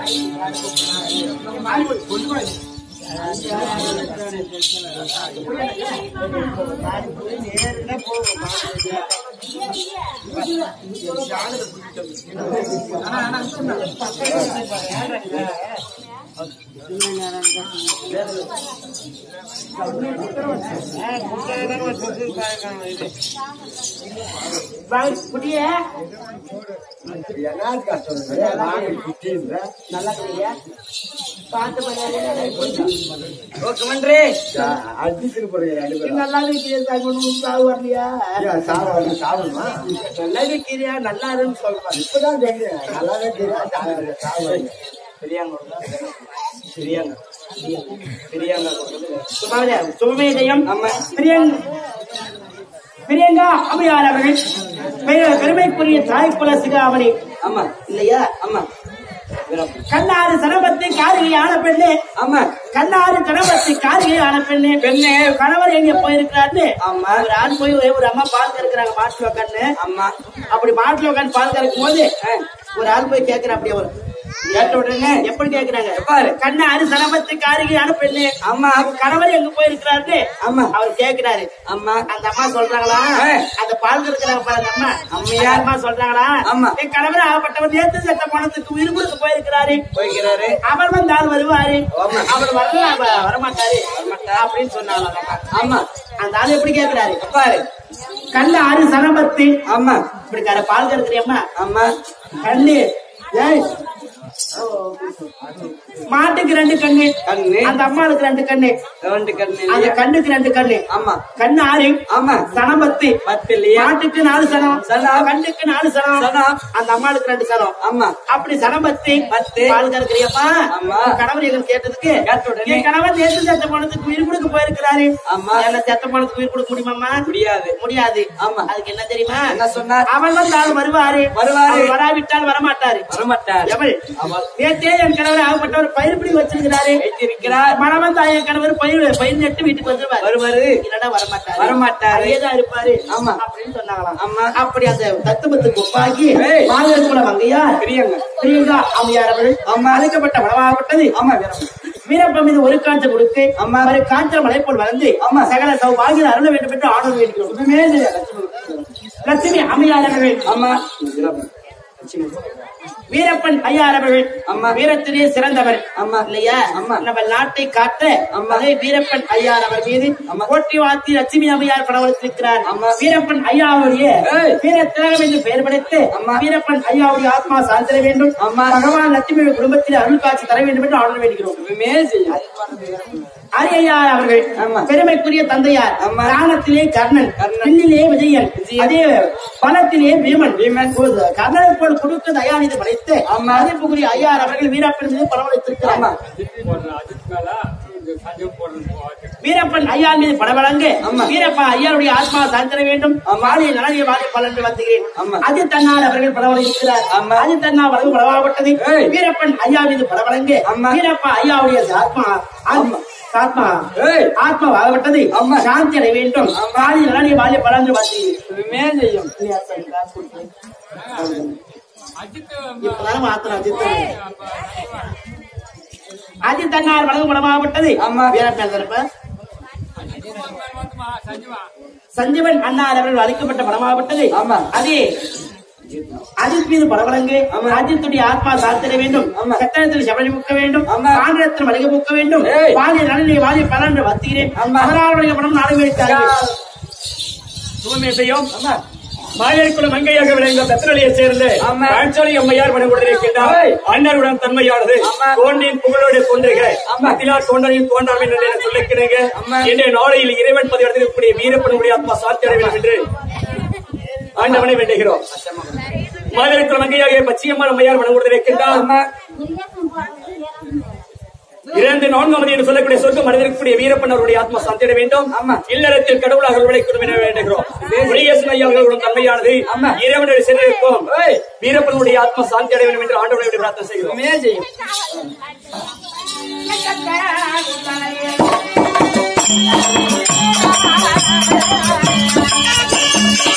குட்டியே என்ன கஷ்டம் இருக்கு? நாங்க கிட்டீங்க. நல்லா குட்டியா பார்த்து பண்ணாலே ஓ கமன்றே அடிச்சுட்டு போறீங்க ரெண்டு பேரும். நல்லா இருக்கிறியா சாகு வரலையா ஏன் சாப்பிட சாப்பிடுமா நல்லா இருக்கிறியா நல்லா இருக்குன்னு சொல்றேன் இப்பதான் தெரியும் நல்லாவே தெரியும் சாப்பிடுங்க, சாப்பிடுங்க. பெரியாங்க பெரியாங்க பெரியாங்க சுமாரியா சுமமேதயம் ஆமா. பிரியங் பிரியங்கா அம்மையார் அவர்கள் பெரு- பெருமைக்குரிய தாய்க்குல சிகாமணி ஆமா இல்லையா ஆமா கண்ணாறு சனபத்தி காரிகை ஆன பெண்ணு ஆமா கண்ணாறு கணபத்தி காரிகை ஆன பெண்ணு பெண்ணு கணவர் எங்க போயிருக்கிறாரு ஆமா. ஒரு ஆண் போய் ஒரு- ஒரு அம்மா பால் கறக்குறாங்க மாட்டுல உட்காந்து ஆமா அப்படி மாட்டுல உட்காந்து பால் கறக்கும் போது ஆ. ஒரு ஆள் போய் கேக்குற அப்படியே ஒரு கேட்ட உடனே எப்படி கேக்குறாங்க எவ்வாறு? கண்ணாறு சனபத்தி காரிகையான பெண்ணு ஆமா அவங்க கணவர் எங்க போயிருக்கிறாரு ஆமா. அவர் கேக்குறாரு ஆமா அந்த அம்மா சொல்றாங்களா ஆ. அந்த பால் கறக்குறாங்க பாரு அந்த அம்மா அம்மையா. அந்த அம்மா சொல்றாங்களா ஆமா. என் கணவர் ஆகப்பட்டவர் நேத்து செத்த பணத்துக்கு உயிர் கொடுக்க போயிருக்கிறாரு போய்க்கிறாரு அவர் வந்தால் வருவாரு ஆமா. அவர் வரல அவ- வரமாட்டாரு அப்படின்னு சொன்னாங்க அந்த அம்மா. ஆமா அந்த ஆள் எப்படி கேக்குறாரு பாரு கண்ணு ஆறு சனபத்து ஆமா இப்படி கர பால் கறக்குறியம்மா ஆமா கண்ணு ஏய் மாட்டுக்கு ரெண்டு கண்ணு கண்ணு அந்த அம்மாளுக்கு ரெண்டு கண்ணு ரெண்டு கண்ணு அந்த இல்லையா? கண்ணுக்கு ரெண்டு கண்ணு ஆமா கண்ணு ஆறு ஆமா சனம் பத்து பத்து இல்லையா மாட்டுக்கு நாலு சனம் சனம். கண்ணுக்கு நாலு சனம் சனம். அந்த அம்மாளுக்கு ரெண்டு சனம் ஆமா அப்படி சனம் பத்து பத்து. பால் கறக்குறியப்பா ஆமா. கணவர் எங்க கேட்டதுக்கு கேட்ட உடனே. என் கணவர் நேற்று செத்த பணத்துக்கு உயிர் கொடுக்க போயிருக்கிறாரு ஆமா. என்ன செத்த பணத்துக்கு உயிர் கொடுக்க முடியுமாம்மா முடியாது முடியாது ஆமா. அதுக்கு என்ன தெரியுமா என்ன சொன்னார் அவன் வந்தால் வருவாரு வருவாரு. அவர் வராவிட்டால் வரமாட்டாரு வரமாட்டார் எவள் அவள் நேற்றே என் கணவர் ஆகப்பட்டவர் பயிர் பிடி வச்சிருக்கிறாரு வைத்திருக்கிறார் மனம் தான் என் கணவர் பயிர் பயிர் நட்டு வீட்டுக்கு வந்துருவாரு வருவாரு இல்லடா வரமாட்டாரு வரமாட்டாரு. அங்கேதான் இருப்பாரு ஆமா. அப்படின்னு சொன்னாங்களாம் ஆமா. அப்படி அந்த தத்துவத்துக்கு ஒப்பாகி ஏய். மாதர் குல மங்கையார் பிரியங்க பிரியங்கா அம்மையார் அவர்கள் ஆமா. அழைக்கப்பட்ட வளமாகப்பட்டது ஆமா வீரம் வீரப்ப மீது ஒரு காஞ்ச கொடுத்து ஆமா. ஒரு காஞ்ச மலை போல் வளர்ந்து ஆமா. சகல சௌபாகிய அருள வேண்டும் என்று ஆணவம் வேண்டுகிறோம் இதுவே இது. லட்சுமி அம்மையார் அவர்கள் ஆமா வீரப்பன் ஐயார் அவர்கள் ஆமா. வீரத்திலே சிறந்தவர் ஆமா. இல்லையா ஆமா. நம்ம நாட்டை காத்த ஆமா. அதே வீரப்பன் ஐயார் அவர் மீது ஆமா. போட்டி வாத்தி லட்சுமி அம்மையார் படவளித்திருக்கிறார் ஆமா. வீரப்பன் ஐயாவுடைய ஏய். வீர திலகம் என்று பெயர் படைத்து ஆமா. வீரப்பன் ஐயாவுடைய ஆத்மா சாந்திர வேண்டும் ஆமா. பகவான் லட்சுமி குடும்பத்தில் அருள் காட்சி தர வேண்டும் என்று ஆர்டர் வேண்டுகிறோம் இதுவுமே செய்யும் அரியையார் அவர்கள் ஆமா. பெருமைக்குரிய தந்தையார் ஆமா. தானத்திலே கர்ணன் கர்ணன். பின்னிலே விஜயன் விஜயன். அதே பலத்திலே பீமன் பீமன். கர்ணனை போல் கொடுத்து தயாநிதி படைத்து ஆமா. மதிப்புக்குரிய ஐயார் அவர்கள் வீரப்பன் மீது பரவழைத்திருக்கிறார் ஆமா வீரப்பன் ஐயா மீது படவழங்கு ஆமா. வீரப்பா ஐயாருடைய ஆத்மா சாந்திர வேண்டும் வாழிய நலனிய வாழை பலன் வந்துகிறேன் ஆமா. அது தன்னால் அவர்கள் படவழைக்கிறார் ஆமா. அது தன்னால் வழங்கு படவாகப்பட்டது ஏய். வீரப்பன் ஐயா மீது படவழங்கு ஆமா. வீரப்பா ஐயாவுடைய ஆத்மா ஆத்மா ஆத்மா ஏய். ஆத்மா வாழப்பட்டது ஆமா. சாந்தி அடைய வேண்டும் வாழிய நலனிய வாழை பலன் வந்துகிறேன் இதுவுமே செய்யும் இப்பதானே மாத்திரம் அஜித் அஜித் தன்னார் வழங்கு படமாகப்பட்டது ஆமா. வீரப்பன் தரப்ப சஞ்சீவன் அண்ணார் அவர்கள் அழைக்கப்பட்ட படமாகப்பட்டது ஆமா. அதே அஜித் மீது படவழங்கு ஆமா. அஜித்துடைய ஆத்மா சாத்திர வேண்டும் ஆமா. சத்தனத்தில் சபரி முக்க வேண்டும் ஆமா. காங்கிரத்தில் மளிகை முக்க வேண்டும் ஏய். வாலிய நலனை வாலிய பலன் என்று வத்துகிறேன் ஆமா. பதினாறு படம் நாடு வைத்தார்கள் சுமமேசையும் மாயர்குல மங்கையாக விளைந்த பெத்தனலியை சேர்ந்து ஆமா. காட்சாலி அம்மையார் மனம் கொண்டிருக்கின்றார் ஏய். அண்ணருடன் தன்மையானது ஆமா. தோண்டின் புகழோடு தோன்றுக ஆமா. மத்திலார் தோன்றனையும் தோன்றாமல் என்று சொல்லிக்கிறேங்க ஆமா. இன்றைய நாளையில் இறைவன் பதிவிடத்தில் இருக்கக்கூடிய வீரப்பனுடைய ஆத்மா சாத்தி அடைய வேண்டும் என்று ஆண்டவனை வேண்டுகிறோம் மாயர்குல மங்கையாக பச்சையம்மாள் அம்மையார் மனம் கொண்டிருக்கின்றார் ஆமா இரண்டு நான்காவது என்று சொல்லக்கூடிய சொர்க்கம் அடைந்திருக்கக்கூடிய வீரப்பன் அவருடைய ஆத்மா சந்திட வேண்டும் ஆமா. இல்லறத்தில் கடவுளாக விளைக்கும் என வேண்டுகிறோம் முருகேசன் ஐயா அவர்களுடன் தன்மையானது ஆமா. இறைவனுடைய சென்றிருக்கும் ஏய். வீரப்பனுடைய ஆத்மா சாந்தி அடைய வேண்டும் என்று ஆண்டவனை விட்டு பிரார்த்தனை செய்கிறோம் இதுவுமே செய்யும்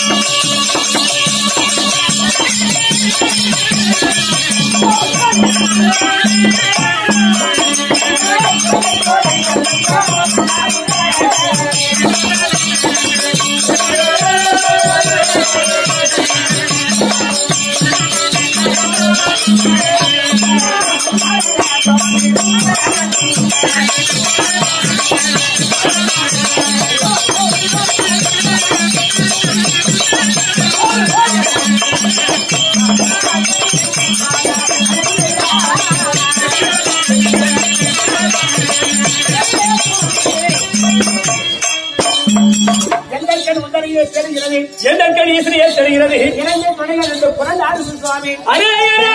Thank எங்கள் கண் உதவியே தெரிகிறது எந்த கண் ஈசனையே தெரிகிறது இளைஞ துணைகள் என்று புறந்தாடு சுவாமி அநேகரா!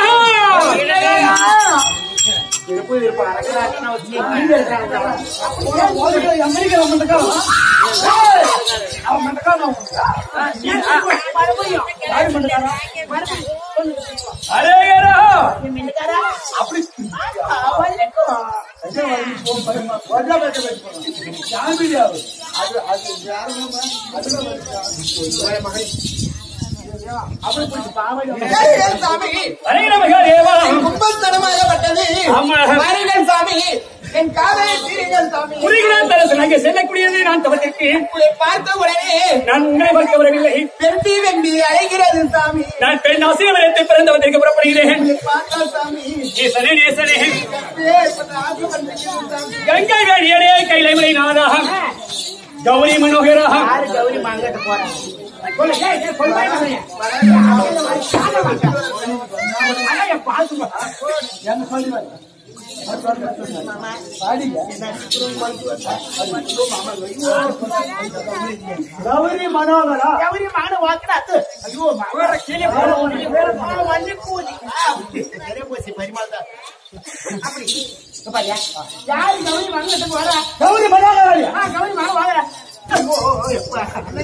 விருப்பம் விருப்பம் அரசராஜனா வச்சு இங்க இருக்காங்க அமெரிக்கா வந்துட்டா அவன் மட்டும் மறுபடியும் யாரு பண்ணுறாரா அநேகரா! அப்படி அவன் அது அது யாருமா சாமி அநேகர மகாதேவா! கும்பஸ்தனமாகப்பட்டது ஆமா. வாருங்கள் சாமி என் காதலை தீருங்கள் சாமி புரிகிறான் தரசன் அங்கே செல்லக்கூடியது நான் தவத்திற்கு உங்களை பார்த்த உடனே நான் உங்களை பார்க்க வரவில்லை பெரும்பி வெம்பி அழைகிறது சாமி நான் பெண் ஆசீர்வாதத்தை பிறந்து வந்திருக்க புறப்படுகிறேன் உங்களை பார்த்தா சாமி ஈசனே நேசனே எப்பேற்பட்ட ஆசை வந்திருக்கிறது சாமி கங்கை வேணியனே கைலைமலை நாதாக கௌரி மனோகராக யாரு கௌரி மாங்கட்டு போறாங்க சொல்லு, ஏய், ஏய், சொல்லு, ஏய், சொல்லு. அதான் என் பாசமா. கௌரி மனோகரா கௌரி மகன வாக்குனா அது. ஐயோ, மகர கீழே போற ஒண்ணு. அவன் வந்து கூலி. ஆ, பெரிய போச்சு, பெருமாள் தான். அப்படி. இங்க பாரியா? யாரு கௌரி மகன்கிட்ட போறா? கௌரி மனோகரா ஆ, கௌரி மகன் வாங்குறா. ஐயோ, எப்பா.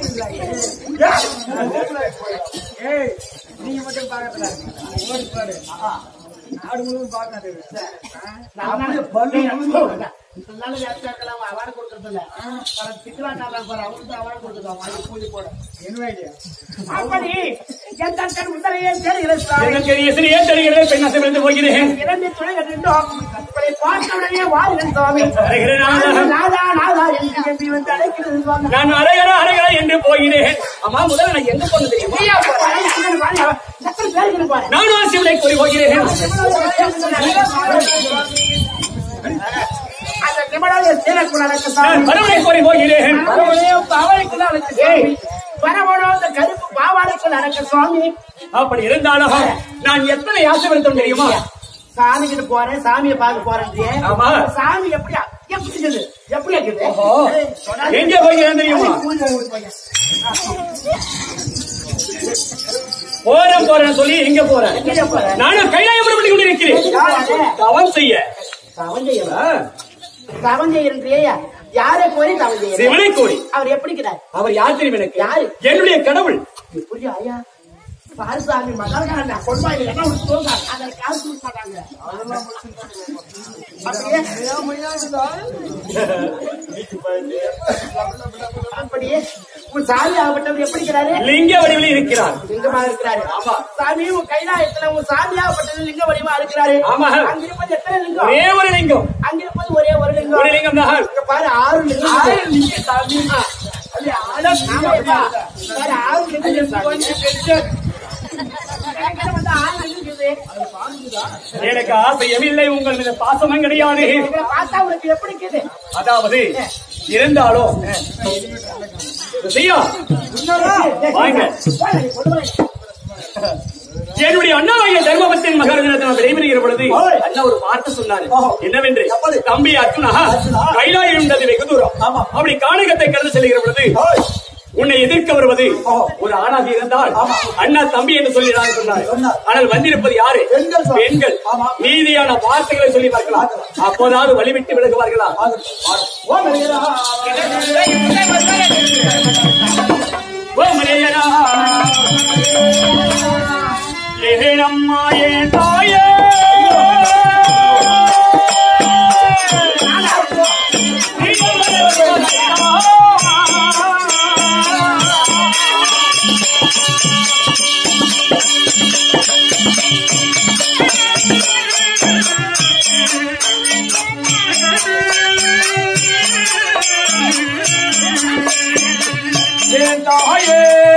ஏய் நீங்க மட்டும் பாக்கல ஓடி பாரு நாடு முழுவதும் பாக்காது நான் தான் பல்லு சொல்றேன். இதனால ஜாஸ்தியா இருக்கலாம், அவன் award கொடுக்கறது இல்ல. அவன் திட்டுறான், நான் பாரு, அவனுக்கு award கொடுத்துருக்கான், வாங்கி பூஜை போட. என்ன ஐடியா அப்படி என் தன் உடலையே தெரிகிறது சாமி. எனக்கு ஈசனையே தெரிகிறது பெண் ஆசைப்பட்டு போகிறேன் இரண்டு துணைகள் நின்றோம். உங்களை பார்த்தவுடனே வாருங்கள் சுவாமி. வருகிறேன் நாதா. நாதா, நாதா என்று எம்பி வந்து அழைக்கிறது சுவாமி. நான் அரைகரா அரைகரா என்று போகிறேன் அம்மா முதல்ல நான் எங்க போன தெரியுமா ஐயா, பாரு, பாரு, பாரு. எத்தனை பேருக்கு பாரு. நானும் ஆசிரியரை கூறி போகிறேன் அந்த நிமிடம் சீனக்குள்ள நடக்க நான் சாமி. பரவனை கோரி போகிறேன் பரவனையும் பாவாடைக்குள்ள அழைக்க சாமி. பரவனும் அந்த கருப்பு பாவாடைக்குள்ள நடக்க சுவாமி அப்படி இருந்தாலும் நான் எத்தனை ஆசைப்படுத்தோம் தெரியுமா சாமி கிட்ட போறேன் சாமியை பார்க்க போறேன் ஆமா. சாமி எப்படியா எப்படி இருக்குது எப்படி இருக்குது ஓஹோ. ஏய், சொல்லாதே. எங்கே போகிறேன் தெரியுமா பூஜை ஊருக்கு போய். போறேன் போறேன் சொல்லி எங்க போறேன் எங்க போறேன்? நானும் கைலாயம் பண்ணி கொண்டிருக்கிறேன் யாரு? தவம் செய்ய தவம் செய்யவா? ஆ, தவம் செய்யறியா யாரை போய் தவம் செய்ய சிவனை கோரி அவர் எப்படி இருக்கிறார் அவர் யார் தெரியும் எனக்கு யாரு? என்னுடைய கடவுள் எப்படி ஐயா பாரசாமி மகாராஜா கொள்வாயில் என்ன ஒரு தோங்க அதை காசு கொடுக்க மாட்டாங்க அப்படியே அப்படியே உன் சாமி ஆகப்பட்டவர் எப்படி இருக்கிறாரு லிங்க வடிவில் இருக்கிறார் லிங்கமா இருக்கிறாரு ஆமா சாமி உன் கைலாயத்துல உன் சாமி ஆகப்பட்டது லிங்க வடிவா இருக்கிறாரு ஆமா. அங்க இருப்பது எத்தனை லிங்கம் ஒரே ஒரு லிங்கம் அங்க இருப்பது ஒரே ஒரு லிங்கம் ஒரு லிங்கம் தான் இங்க பாரு ஆறு லிங்கம் ஆறு லிங்கம் சாமி அது ஆளா ஆமாப்பா. பாரு ஆறு லிங்கம் சாமி. எனக்கு வந்து ஆறு லிங்கம் இருக்குது. எனக்கு ஆசையமில்லை உங்கள் மீது பாசமும் கிடையாது இவரை பார்த்தா உனக்கு எப்படி இருக்குது அதாவது இருந்தாலும் செய்யா வாங்க. வாங்க, கொண்டு வாங்க. என்னுடைய அண்ணாவைய தர்மபத்தின் மகாராஜனத்தை நான் விடைபெறுகிற பொழுது அண்ணா ஒரு வார்த்தை சொன்னாரு என்னவென்று தம்பி அர்ஜுனா கைலாயம் என்பது வெகு தூரம் அப்படி காணிகத்தை கடந்து செல்கிற பொழுது உன்னை எதிர்க்க வருவது ஒரு ஆணாக இருந்தால் அண்ணா தம்பி என்று சொல்லி நான் சொன்னார் ஆனால் வந்திருப்பது யாரு பெண்கள் நீதியான வார்த்தைகளை சொல்லி பார்க்கலாம் அப்போதாவது வழிவிட்டு விலகுவார்களா ஓ மலையனா ஏனம்மா ஏன் தாயே என் தாயே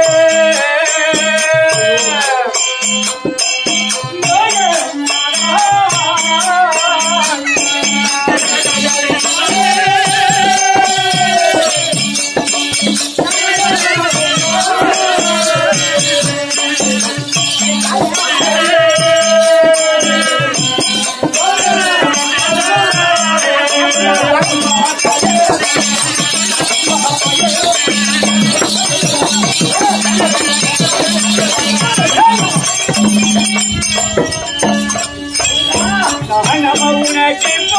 நம்ம உனக்கு போ